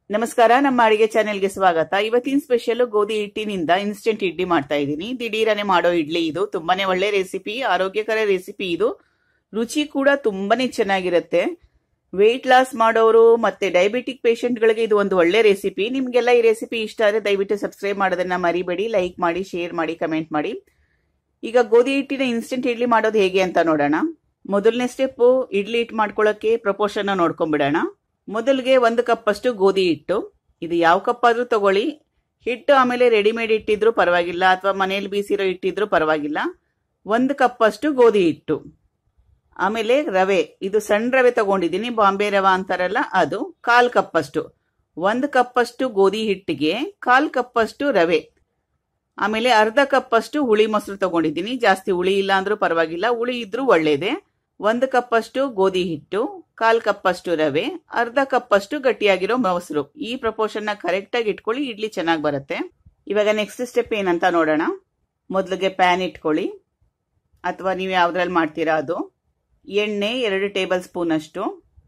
ನಮಸ್ಕಾರ ನಮ್ಮ ಅಡಿಗೆ ಚಾನೆಲ್ಗೆ ಸ್ವಾಗತ ಇವತ್ತಿನ ಸ್ಪೆಷಲ್ ಗೋಧಿ ಹಿಟ್ಟಿನಿಂದ ಇನ್ಸ್ಟೆಂಟ್ ಇಡ್ಲಿ ಮಾಡ್ತಾ ಇದ್ದೀನಿ ದಿಢೀರನೆ ಮಾಡೋ ಇಡ್ಲಿ ಇದು ತುಂಬಾನೇ ಒಳ್ಳೆ ರೆಸಿಪಿ ಆರೋಗ್ಯಕರ ರೆಸಿಪಿ ಇದು ರುಚಿ ಕೂಡ ತುಂಬಾನೇ ಚೆನ್ನಾಗಿರುತ್ತೆ ವೆಯ್ಟ್ ಲಾಸ್ ಮಾಡೋರು ಮತ್ತೆ ಡಯಾಬಿಟಿಕ್ ಗಳಿಗೆ ಇದು ಒಂದು ಒಳ್ಳೆ ರೆಸಿಪಿ ನಿಮ್ಗೆಲ್ಲ ಈ ರೆಸಿಪಿ ಇಷ್ಟ ಆದರೆ ದಯವಿಟ್ಟು ಸಬ್ಸ್ಕ್ರೈಬ್ ಮಾಡೋದನ್ನ ಮರಿಬೇಡಿ ಲೈಕ್ ಮಾಡಿ ಶೇರ್ ಮಾಡಿ ಕಮೆಂಟ್ ಮಾಡಿ ಈಗ ಗೋಧಿ ಹಿಟ್ಟಿನ ಇನ್ಸ್ಟೆಂಟ್ ಇಡ್ಲಿ ಮಾಡೋದು ಹೇಗೆ ಅಂತ ನೋಡೋಣ ಮೊದಲನೇ ಸ್ಟೆಪ್ ಇಡ್ಲಿ ಹಿಟ್ಟು ಮಾಡ್ಕೊಳ್ಳೋಕೆ ಪ್ರಪೋರ್ಷನ್ ನೋಡ್ಕೊಂಡ್ಬಿಡೋಣ ಮೊದಲಿಗೆ ಒಂದು ಕಪ್ ಅಷ್ಟು ಗೋಧಿ ಹಿಟ್ಟು ಇದು ಯಾವ ಕಪ್ ಆದ್ರೂ ತಗೊಳ್ಳಿ ಹಿಟ್ಟು ಆಮೇಲೆ ರೆಡಿಮೇಡ್ ಇಟ್ಟಿದ್ರು ಪರವಾಗಿಲ್ಲ ಅಥವಾ ಮನೇಲಿ ಬೀಸಿರೋ ಇಟ್ಟಿದ್ರು ಪರವಾಗಿಲ್ಲ ಒಂದು ಕಪ್ ಅಷ್ಟು ಗೋಧಿ ಹಿಟ್ಟು ಆಮೇಲೆ ರವೆ ಇದು ಸಣ್ಣ ರವೆ ತಗೊಂಡಿದ್ದೀನಿ ಬಾಂಬೆ ರವೆ ಅಂತಾರಲ್ಲ ಅದು ಕಾಲ್ ಕಪ್ ಅಷ್ಟು ಒಂದು ಕಪ್ ಅಷ್ಟು ಗೋಧಿ ಹಿಟ್ಟಿಗೆ ಕಾಲ್ ಕಪ್ ಅಷ್ಟು ರವೆ ಆಮೇಲೆ ಅರ್ಧ ಕಪ್ ಅಷ್ಟು ಹುಳಿ ಮೊಸರು ತಗೊಂಡಿದ್ದೀನಿ ಜಾಸ್ತಿ ಹುಳಿ ಇಲ್ಲ ಅಂದ್ರೂ ಪರವಾಗಿಲ್ಲ ಹುಳಿ ಇದ್ರೂ ಒಳ್ಳೇದೆ ಒಂದು ಕಪ್ ಅಷ್ಟು ಗೋಧಿ ಹಿಟ್ಟು ಕಾಲ್ ಕಪ್ ಅಷ್ಟು ರವೆ ಅರ್ಧ ಕಪ್ ಅಷ್ಟು ಗಟ್ಟಿಯಾಗಿರೋ ಮೊಸರು ಈ ಪ್ರಪೋರ್ಷನ್ ಕರೆಕ್ಟ್ ಆಗಿ ಇಟ್ಕೊಳ್ಳಿ ಇಡ್ಲಿ ಚೆನ್ನಾಗಿ ಬರುತ್ತೆ ಇವಾಗ ನೆಕ್ಸ್ಟ್ ಸ್ಟೆಪ್ ಏನಂತ ನೋಡೋಣ ಮೊದಲಿಗೆ ಪ್ಯಾನ್ ಇಟ್ಕೊಳ್ಳಿ ಅಥವಾ ನೀವು ಯಾವ್ದ್ರಲ್ಲಿ ಮಾಡ್ತೀರಾ ಅದು ಎಣ್ಣೆ ಎರಡು ಟೇಬಲ್ ಸ್ಪೂನ್ ಅಷ್ಟು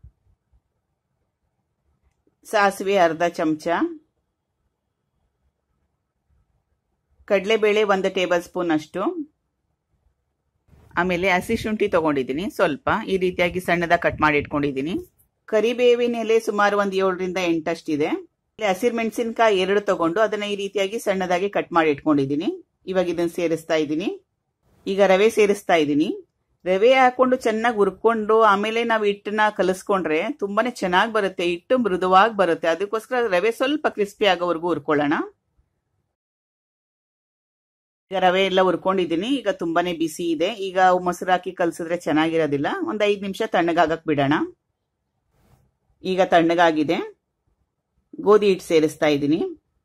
ಸಾಸಿವೆ ಅರ್ಧ ಚಮಚ ಕಡಲೆಬೇಳೆ ಒಂದು ಟೇಬಲ್ ಸ್ಪೂನ್ ಅಷ್ಟು ಆಮೇಲೆ ಹಸಿ ಶುಂಠಿ ತಗೊಂಡಿದ್ದೀನಿ ಸ್ವಲ್ಪ ಈ ರೀತಿಯಾಗಿ ಸಣ್ಣದಾಗಿ ಕಟ್ ಮಾಡಿ ಇಟ್ಕೊಂಡಿದ್ದೀನಿ ಕರಿಬೇವಿನ ಎಲೆ ಸುಮಾರು ಒಂದು ಏಳರಿಂದ ಎಂಟಷ್ಟಿದೆ ಹಸಿರು ಮೆಣಸಿನಕಾಯಿ ಎರಡು ತಗೊಂಡು ಅದನ್ನ ಈ ರೀತಿಯಾಗಿ ಸಣ್ಣದಾಗಿ ಕಟ್ ಮಾಡಿ ಇಟ್ಕೊಂಡಿದ್ದೀನಿ ಇವಾಗ ಇದನ್ನ ಸೇರಿಸ್ತಾ ಇದ್ದೀನಿ ಈಗ ರವೆ ಸೇರಿಸ್ತಾ ಇದ್ದೀನಿ ರವೆ ಹಾಕೊಂಡು ಚೆನ್ನಾಗಿ ಹುರ್ಕೊಂಡು ಆಮೇಲೆ ನಾವು ಹಿಟ್ಟನ್ನ ಕಲಿಸ್ಕೊಂಡ್ರೆ ತುಂಬಾನೇ ಚೆನ್ನಾಗಿ ಬರುತ್ತೆ ಹಿಟ್ಟು ಮೃದುವಾಗಿ ಬರುತ್ತೆ ಅದಕ್ಕೋಸ್ಕರ ರವೆ ಸ್ವಲ್ಪ ಕ್ರಿಸ್ಪಿ ಆಗೋವರೆಗೂ ಹುರ್ಕೊಳ್ಳೋಣ ಈಗ ರವೆ ಎಲ್ಲ ಹುರ್ಕೊಂಡಿದ್ದೀನಿ ಈಗ ತುಂಬಾನೇ ಬಿಸಿ ಇದೆ ಈಗ ಮೊಸರು ಹಾಕಿ ಕಲ್ಸಿದ್ರೆ ಚೆನ್ನಾಗಿರೋದಿಲ್ಲ ಒಂದ್ ಐದ್ ನಿಮಿಷ ತಣ್ಣಗಾಗಕ್ ಬಿಡೋಣ ಈಗ ತಣ್ಣಗಾಗಿದೆ ಗೋಧಿ ಹಿಟ್ಟು ಸೇರಿಸ್ತಾ ಇದ್ದೀನಿ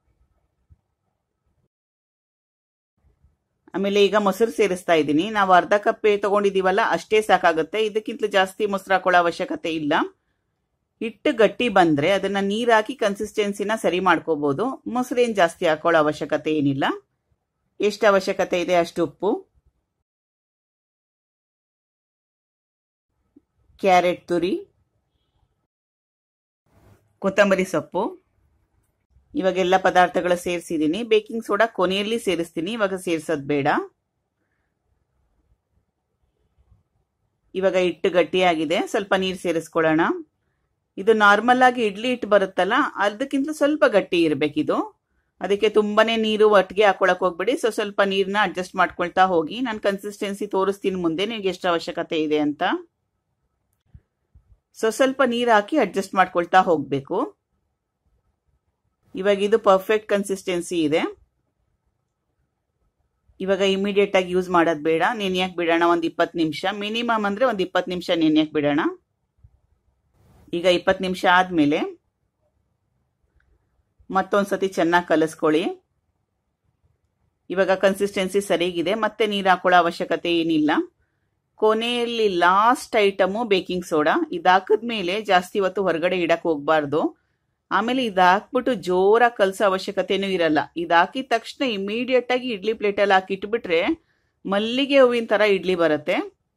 ಆಮೇಲೆ ಈಗ ಮೊಸರು ಸೇರಿಸ್ತಾ ಇದ್ದೀನಿ ನಾವು ಅರ್ಧ ಕಪ್ ತಗೊಂಡಿದೀವಲ್ಲ ಅಷ್ಟೇ ಸಾಕಾಗುತ್ತೆ ಇದಕ್ಕಿಂತ ಜಾಸ್ತಿ ಮೊಸರು ಹಾಕೊಳ್ಳೋ ಅವಶ್ಯಕತೆ ಇಲ್ಲ ಹಿಟ್ಟು ಗಟ್ಟಿ ಬಂದ್ರೆ ಅದನ್ನ ನೀರ್ ಹಾಕಿ ಕನ್ಸಿಸ್ಟೆನ್ಸಿನ ಸರಿ ಮಾಡ್ಕೋಬಹುದು ಮೊಸರು ಏನ್ ಜಾಸ್ತಿ ಹಾಕೊಳ್ಳೋ ಅವಶ್ಯಕತೆ ಏನಿಲ್ಲ ಎಷ್ಟು ಅವಶ್ಯಕತೆ ಇದೆ ಅಷ್ಟು ಉಪ್ಪು ಕ್ಯಾರೆಟ್ ತುರಿ ಕೊತ್ತಂಬರಿ ಸೊಪ್ಪು ಇವಾಗೆಲ್ಲ ಪದಾರ್ಥಗಳು ಸೇರಿಸಿದ್ದೀನಿ ಬೇಕಿಂಗ್ ಸೋಡಾ ಕೊನೆಯಲ್ಲಿ ಸೇರಿಸ್ತೀನಿ ಇವಾಗ ಸೇರ್ಸೋದು ಬೇಡ ಇವಾಗ ಹಿಟ್ಟು ಗಟ್ಟಿಯಾಗಿದೆ ಸ್ವಲ್ಪ ನೀರು ಸೇರಿಸ್ಕೊಳ್ಳೋಣ ಇದು ನಾರ್ಮಲ್ ಆಗಿ ಇಡ್ಲಿ ಹಿಟ್ಟು ಬರುತ್ತಲ್ಲ ಅದಕ್ಕಿಂತ ಸ್ವಲ್ಪ ಗಟ್ಟಿ ಇರಬೇಕಿದು ಅದಕ್ಕೆ ತುಂಬಾನೇ ನೀರು ಒಟ್ಟಿಗೆ ಹಾಕೊಳಕ್ ಹೋಗ್ಬೇಡಿ ಸೊ ಸ್ವಲ್ಪ ನೀರನ್ನ ಅಡ್ಜಸ್ಟ್ ಮಾಡ್ಕೊಳ್ತಾ ಹೋಗಿ ನಾನು ಕನ್ಸಿಸ್ಟೆನ್ಸಿ ತೋರಿಸ್ತೀನಿ ಮುಂದೆ ನಿಮ್ಗೆ ಎಷ್ಟು ಅವಶ್ಯಕತೆ ಇದೆ ಅಂತ ಸೊ ಸ್ವಲ್ಪ ನೀರು ಹಾಕಿ ಅಡ್ಜಸ್ಟ್ ಮಾಡ್ಕೊಳ್ತಾ ಹೋಗ್ಬೇಕು ಇವಾಗ ಇದು ಪರ್ಫೆಕ್ಟ್ ಕನ್ಸಿಸ್ಟೆನ್ಸಿ ಇದೆ ಇವಾಗ ಇಮಿಡಿಯೇಟ್ ಆಗಿ ಯೂಸ್ ಮಾಡೋದು ಬೇಡ ನೆನೆಯಕ್ ಬಿಡೋಣ ಒಂದು ಇಪ್ಪತ್ತು ನಿಮಿಷ ಮಿನಿಮಮ್ ಅಂದ್ರೆ ಒಂದು ಇಪ್ಪತ್ತು ನಿಮಿಷ ನೆನೆಯಕ್ ಬಿಡೋಣ ಈಗ ಇಪ್ಪತ್ತು ನಿಮಿಷ ಆದ್ಮೇಲೆ ಮತ್ತೊಂದ್ಸತಿ ಚೆನ್ನಾಗಿ ಕಲಿಸ್ಕೊಳ್ಳಿ ಇವಾಗ ಕನ್ಸಿಸ್ಟೆನ್ಸಿ ಸರಿಗಿದೆ ಮತ್ತೆ ನೀರು ಹಾಕೊಳ್ಳೋ ಅವಶ್ಯಕತೆ ಏನಿಲ್ಲ ಕೊನೆಯಲ್ಲಿ ಲಾಸ್ಟ್ ಐಟಮು ಬೇಕಿಂಗ್ ಸೋಡಾ ಇದಾಕಿದ್ಮೇಲೆ ಜಾಸ್ತಿ ಹೊತ್ತು ಹೊರಗಡೆ ಇಡಕ್ ಹೋಗ್ಬಾರ್ದು ಆಮೇಲೆ ಇದಾಕ್ಬಿಟ್ಟು ಜೋರಾಗಿ ಕಲಸೋ ಅವಶ್ಯಕತೆನೂ ಇರಲ್ಲ ಇದಾಕಿದ ತಕ್ಷಣ ಇಮಿಡಿಯೇಟ್ ಆಗಿ ಇಡ್ಲಿ ಪ್ಲೇಟಲ್ಲಿ ಹಾಕಿ ಇಟ್ಬಿಟ್ರೆ ಮಲ್ಲಿಗೆ ಹೂವಿನ ತರ ಇಡ್ಲಿ ಬರುತ್ತೆ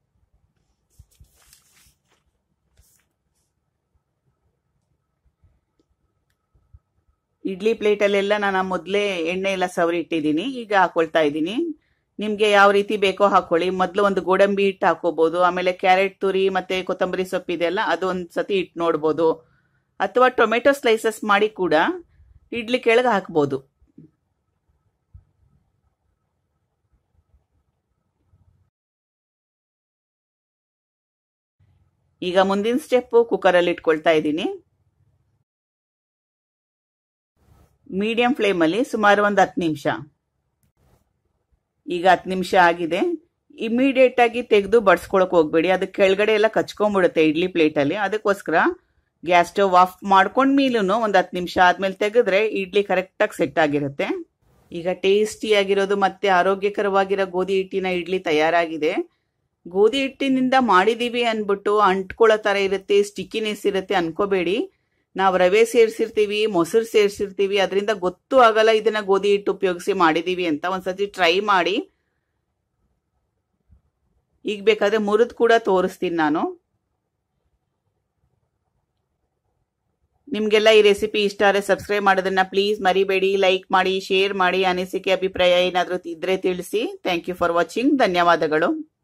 ಇಡ್ಲಿ ಪ್ಲೇಟಲ್ಲೆಲ್ಲ ನಾನು ಮೊದಲೇ ಎಣ್ಣೆ ಎಲ್ಲ ಸವರಿ ಇಟ್ಟಿದ್ದೀನಿ ಈಗ ಹಾಕೊಳ್ತಾ ಇದ್ದೀನಿ ನಿಮಗೆ ಯಾವ ರೀತಿ ಬೇಕೋ ಹಾಕೊಳ್ಳಿ ಮೊದಲು ಒಂದು ಗೋಡಂಬಿ ಹಿಟ್ಟು ಹಾಕೋಬಹುದು ಆಮೇಲೆ ಕ್ಯಾರೆಟ್ ತುರಿ ಮತ್ತೆ ಕೊತ್ತಂಬರಿ ಸೊಪ್ಪು ಇದೆಲ್ಲ ಅದು ಒಂದು ಸತಿ ಇಟ್ಟು ನೋಡ್ಬೋದು ಅಥವಾ ಟೊಮೆಟೊ ಸ್ಲೈಸಸ್ ಮಾಡಿ ಕೂಡ ಇಡ್ಲಿ ಕೆಳಗೆ ಹಾಕ್ಬೋದು ಈಗ ಮುಂದಿನ ಸ್ಟೆಪ್ ಕುಕ್ಕರಲ್ಲಿ ಇಟ್ಕೊಳ್ತಾ ಇದ್ದೀನಿ ಮೀಡಿಯಂ ಫ್ಲೇಮಲ್ಲಿ ಸುಮಾರು ಒಂದು ಹತ್ತು ನಿಮಿಷ ಈಗ ಹತ್ತು ನಿಮಿಷ ಆಗಿದೆ ಇಮಿಡಿಯೇಟ್ ಆಗಿ ತೆಗೆದು ಬಡ್ಸ್ಕೊಳಕ್ ಹೋಗ್ಬೇಡಿ ಅದಕ್ಕೆ ಕೆಳಗಡೆ ಎಲ್ಲ ಕಚ್ಕೊಂಡ್ಬಿಡುತ್ತೆ ಇಡ್ಲಿ ಪ್ಲೇಟಲ್ಲಿ ಅದಕ್ಕೋಸ್ಕರ ಗ್ಯಾಸ್ ಸ್ಟವ್ ಆಫ್ ಮಾಡ್ಕೊಂಡ್ ಮೇಲೂ ಒಂದು ಹತ್ತು ನಿಮಿಷ ಆದ್ಮೇಲೆ ತೆಗೆದ್ರೆ ಇಡ್ಲಿ ಕರೆಕ್ಟಾಗಿ ಸೆಟ್ ಆಗಿರುತ್ತೆ ಈಗ ಟೇಸ್ಟಿ ಆಗಿರೋದು ಮತ್ತೆ ಆರೋಗ್ಯಕರವಾಗಿರೋ ಗೋಧಿ ಹಿಟ್ಟಿನ ಇಡ್ಲಿ ತಯಾರಾಗಿದೆ ಗೋಧಿ ಹಿಟ್ಟಿನಿಂದ ಮಾಡಿದೀವಿ ಅನ್ಬಿಟ್ಟು ಅಂಟ್ಕೊಳ್ಳೋ ತರ ಇರುತ್ತೆ ಸ್ಟಿಕ್ಕಿನೆಸ್ ಇರುತ್ತೆ ಅನ್ಕೋಬೇಡಿ ನಾವು ರವೆ ಸೇರಿಸಿರ್ತೀವಿ ಮೊಸರು ಸೇರಿಸಿರ್ತೀವಿ ಅದರಿಂದ ಗೊತ್ತು ಆಗಲ್ಲ ಇದನ್ನ ಗೋಧಿ ಹಿಟ್ಟು ಉಪಯೋಗಿಸಿ ಮಾಡಿದೀವಿ ಅಂತ ಒಂದ್ಸತಿ ಟ್ರೈ ಮಾಡಿ ಈಗ ಬೇಕಾದ್ರೆ ಮುರಿದ್ ಕೂಡ ತೋರಿಸ್ತೀನಿ ನಾನು ನಿಮ್ಗೆಲ್ಲ ಈ ರೆಸಿಪಿ ಇಷ್ಟ ಆದರೆ ಸಬ್ಸ್ಕ್ರೈಬ್ ಮಾಡೋದನ್ನ ಪ್ಲೀಸ್ ಮರಿಬೇಡಿ ಲೈಕ್ ಮಾಡಿ ಶೇರ್ ಮಾಡಿ ಅನಿಸಿಕೆ ಅಭಿಪ್ರಾಯ ಏನಾದರೂ ಇದ್ರೆ ತಿಳಿಸಿ ಥ್ಯಾಂಕ್ ಯು ಫಾರ್ ವಾಚಿಂಗ್ ಧನ್ಯವಾದಗಳು